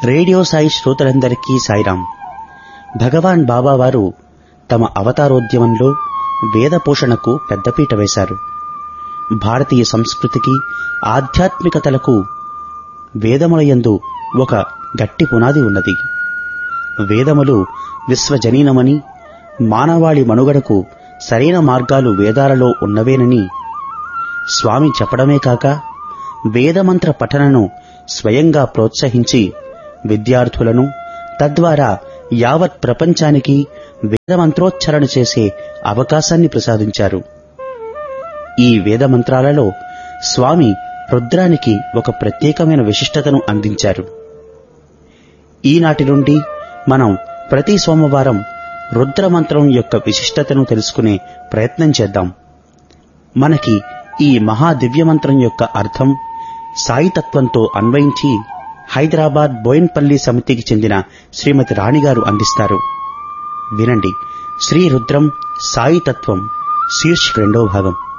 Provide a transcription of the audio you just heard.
radio Sai శ్రోతలందరికీ సాయిరాం భగవాన్ బాబా వారు తమ అవతారోద్యమంలో వేద పోషణకు పెద్దపీట వేశారు భారతీయ సంస్కృతికి ఆధ్యాత్మికతలకు వేదములయందు ఒక గట్టి పునాది ఉన్నది వేదములు విశ్వజనీనమని మానవాళి మనుగడకు సరైన మార్గాలు వేదాలలో ఉన్నవేనని స్వామి చెప్పడమే కాక వేదమంత్ర పఠనను స్వయంగా ప్రోత్సహించి విద్యార్థులను తద్వారా యావత్ ప్రపంచానికి వేదమంత్రోచ్చరణ చేసే అవకాశాన్ని ప్రసాదించారు ఈ వేదమంత్రాలలో స్వామి రుద్రానికి ఒక ప్రత్యేకమైన విశిష్టతను అందించారు ఈనాటి నుండి మనం ప్రతి సోమవారం రుద్రమంత్రం యొక్క విశిష్టతను తెలుసుకునే ప్రయత్నం చేద్దాం మనకి ఈ మహా దివ్యమంత్రం యొక్క అర్థం సాయితత్వంతో అన్వయించి హైదరాబాద్ బోయిన్పల్లి సమితికి చెందిన శ్రీమతి రాణిగారు అందిస్తారు వినండి శ్రీ రుద్రం సాయితత్వం శీర్షిక రెండో భాగం